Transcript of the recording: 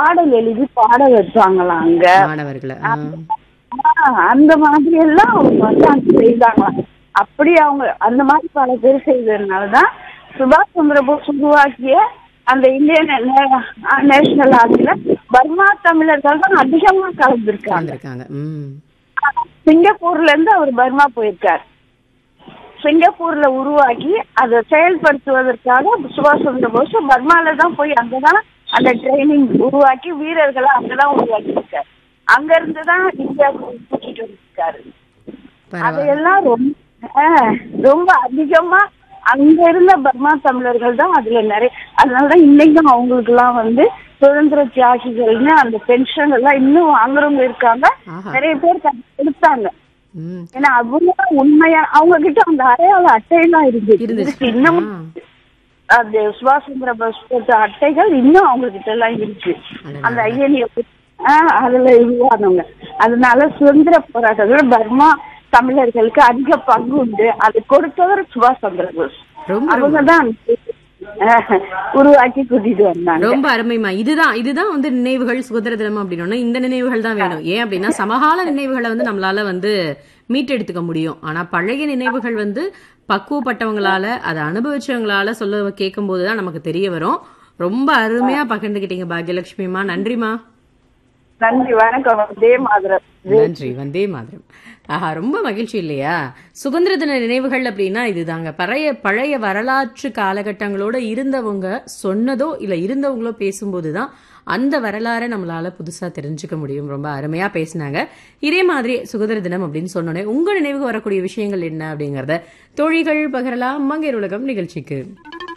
பாடல் எழுதி பாட வச்சாங்களாம் அங்க மாணவர்களை ஆ. ஆஹ் அந்த மாதிரி எல்லாம் அவங்க வந்து அங்க செய்தாங்களாம் அப்படி அவங்க அந்த மாதிரி பல பேர் செய்ததுனாலதான் சுபாஷ் சந்திர போஸ் உருவாக்கிய அந்த இந்தியன் நேஷனல் ஆர்மில பர்மா தமிழர்கள் தான் அதிகமா கலந்துருக்காங்க கலந்துருக்காங்க ம் சிங்கப்பூர்ல இருந்து அவர் பர்மா போயிருக்கார் சிங்கப்பூர்ல உருவாக்கி அதை செயல்படுத்துவதற்காக சுபாஷ் சந்திர போஸ் பர்மால தான் போய் அங்கதான் அந்த ட்ரைனிங் உருவாக்கி வீரர்களை அங்கதான் உருவாக்கி இருக்காரு அங்க இருந்து தான் இந்தியாவுக்கு கூட்டிட்டு வந்திருக்காரு பரவாயில்ல அதையெல்லாம் ரொம்ப ஆஹ், ரொம்ப அதிகமா அங்க இருந்த பர்மா தமிழர்கள் தான் அதுல நிறைய அதனாலதான் இன்னைக்கும் அவங்களுக்கு எல்லாம் வந்து சுதந்திர தியாகிகள்னு அந்த பென்ஷன் எல்லாம் இன்னும் வாங்குறவங்க இருக்காங்க ஆஹா நிறைய பேர் க- கொடுத்தாங்க ம் ஏன்னா அவங்க தான் உண்மையா அவங்க கிட்ட அந்த அடையாள அட்டையெல்லாம் இருந்துச்சு இருந்துச்சு இருக்கு. இன்னமும் ஆ. அந்த சுபாஷ் சந்திர போஸ் போட்ட அட்டைகள் இன்னும் அவங்க கிட்ட எல்லாம் இருக்கு அடடா. அந்த ஐஎன்ஏ அதுல உருவானவங்க அதனால சுதந்திர போராட்டத்துல பர்மா தமிழர்களுக்கு அதிக பங்கு உண்டு அது கொடுத்தவர் சுபாஷ் சந்திர போஸ் ரொம்ப ரொம்ப அவங்கதான் அஹ், உருவாக்கி கூட்டிட்டு வந்தாங்க ரொம்ப அருமைமா இதுதான் இதுதான் வந்து நினைவுகள் சுதந்திர தினம் அப்படின்னா இந்த நினைவுகள் தான் வேணும் ஏன் அப்படின்னா சமகால நினைவுகளை வந்து நம்மளால வந்து மீட்டெடுத்துக்க முடியும் ஆனா பழைய நினைவுகள் வந்து பக்குவப்பட்டவங்களால அதை அனுபவிச்சவங்களால சொல்ல கேட்கும் போதுதான் நமக்கு தெரிய வரும் ரொம்ப அருமையா பகிர்ந்துக்கிட்டீங்க பாக்யலட்சுமிமா நன்றிமா நன்றி வணக்கம் அதே மாதிரி நன்றி வந்தே மாதிரம் ஆஹா ரொம்ப மகிழ்ச்சி இல்லையா சுதந்திர தின நினைவுகள் அப்படின்னா இதுதாங்க பழைய பழைய வரலாற்று காலகட்டங்களோட இருந்தவங்க சொன்னதோ இல்ல இருந்தவங்களோ பேசும்போது தான் அந்த வரலாறை நம்மளால புதுசா தெரிஞ்சுக்க முடியும் ரொம்ப அருமையா பேசினாங்க இதே மாதிரி சுதந்திர தினம் அப்படின்னு சொன்னோன்னே உங்க நினைவுக்கு வரக்கூடிய விஷயங்கள் என்ன அப்படிங்கறத தோழிகள் பகரலாம் மங்கையர் உலகம் நிகழ்ச்சிக்கு